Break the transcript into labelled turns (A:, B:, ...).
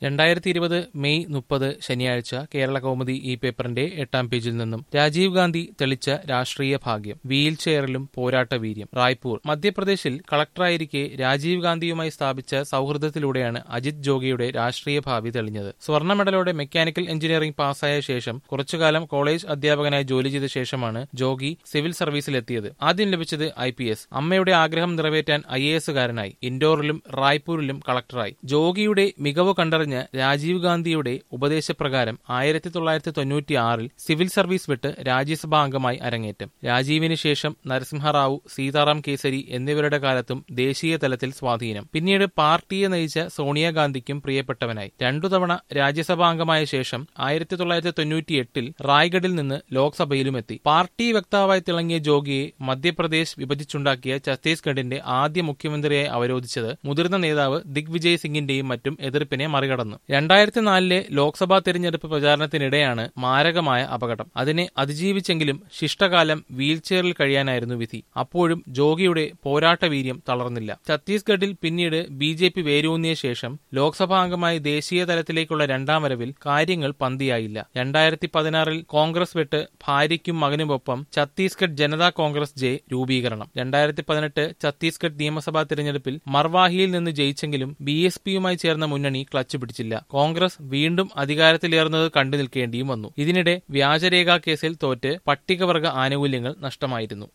A: രണ്ടായിരത്തി ഇരുപത് മെയ് മുപ്പത് ശനിയാഴ്ച കേരള കൗമുദി ഈ പേപ്പറിന്റെ എട്ടാം പേജിൽ നിന്നും രാജീവ് ഗാന്ധി തെളിച്ച രാഷ്ട്രീയ ഭാഗ്യം വീൽ ചെയറിലും പോരാട്ട വീര്യം റായ്പൂർ മധ്യപ്രദേശിൽ കളക്ടറായിരിക്കെ രാജീവ് ഗാന്ധിയുമായി സ്ഥാപിച്ച സൗഹൃദത്തിലൂടെയാണ് അജിത് ജോഗിയുടെ രാഷ്ട്രീയ ഭാവി തെളിഞ്ഞത് സ്വർണ്ണ മെഡലോടെ മെക്കാനിക്കൽ എഞ്ചിനീയറിംഗ് പാസ്സായ ശേഷം കുറച്ചുകാലം കോളേജ് അധ്യാപകനായി ജോലി ചെയ്ത ശേഷമാണ് ജോഗി സിവിൽ സർവീസിലെത്തിയത് ആദ്യം ലഭിച്ചത് ഐ പി എസ് അമ്മയുടെ ആഗ്രഹം നിറവേറ്റാൻ ഐ എ എസുകാരനായി ഇൻഡോറിലും റായ്പൂരിലും കളക്ടറായി ജോഗിയുടെ മികവ് കണ്ടറിഞ്ഞ രാജീവ് ഗാന്ധിയുടെ ഉപദേശപ്രകാരം ആയിരത്തി തൊള്ളായിരത്തി തൊണ്ണൂറ്റി ആറിൽ സിവിൽ സർവീസ് വിട്ട് രാജ്യസഭാ അംഗമായി അരങ്ങേറ്റം രാജീവിന് ശേഷം നരസിംഹറാവു സീതാറാം കേസരി എന്നിവരുടെ കാലത്തും ദേശീയ തലത്തിൽ സ്വാധീനം പിന്നീട് പാർട്ടിയെ നയിച്ച സോണിയാഗാന്ധിക്കും പ്രിയപ്പെട്ടവനായി രണ്ടു തവണ രാജ്യസഭാ അംഗമായ ശേഷം ആയിരത്തി തൊള്ളായിരത്തി തൊണ്ണൂറ്റിയെട്ടിൽ റായ്ഗഡിൽ നിന്ന് ലോക്സഭയിലുമെത്തി പാർട്ടി വക്താവായി തിളങ്ങിയ ജോഗിയെ മധ്യപ്രദേശ് വിഭജിച്ചുണ്ടാക്കിയ ഛത്തീസ്ഗഡിന്റെ ആദ്യ മുഖ്യമന്ത്രിയായി അവരോധിച്ചത് മുതിർന്ന നേതാവ് ദിഗ്വിജയ് സിംഗിന്റെയും മറ്റും എതിർപ്പിനെ മറികടന്നു രണ്ടായിരത്തി നാലിലെ ലോക്സഭാ തെരഞ്ഞെടുപ്പ് പ്രചാരണത്തിനിടെയാണ് മാരകമായ അപകടം അതിനെ അതിജീവിച്ചെങ്കിലും ശിഷ്ടകാലം വീൽചെയറിൽ കഴിയാനായിരുന്നു വിധി അപ്പോഴും ജോഗിയുടെ പോരാട്ട വീര്യം തളർന്നില്ല ഛത്തീസ്ഗഡിൽ പിന്നീട് ബി ജെ പി വേരൂന്നിയ ശേഷം ലോക്സഭാ അംഗമായി ദേശീയ തലത്തിലേക്കുള്ള രണ്ടാം വരവിൽ കാര്യങ്ങൾ പന്തിയായില്ല രണ്ടായിരത്തി പതിനാറിൽ കോൺഗ്രസ് വിട്ട് ഭാര്യയ്ക്കും മകനുമൊപ്പം ഛത്തീസ്ഗഡ് ജനതാ കോൺഗ്രസ് ജെ രൂപീകരണം രണ്ടായിരത്തി പതിനെട്ട് ഛത്തീസ്ഗഡ് നിയമസഭാ തിരഞ്ഞെടുപ്പിൽ മർവാഹിയിൽ നിന്ന് ജയിച്ചെങ്കിലും ബി എസ് പിയുമായി ചേർന്ന മുന്നണി ക്ലച്ച് പിടിച്ചില്ല കോൺഗ്രസ് വീണ്ടും അധികാരത്തിലേറുന്നത് കണ്ടു നിൽക്കേണ്ടിയും വന്നു ഇതിനിടെ വ്യാജരേഖാ കേസിൽ തോറ്റ് പട്ടികവർഗ ആനുകൂല്യങ്ങൾ നഷ്ടമായിരുന്നു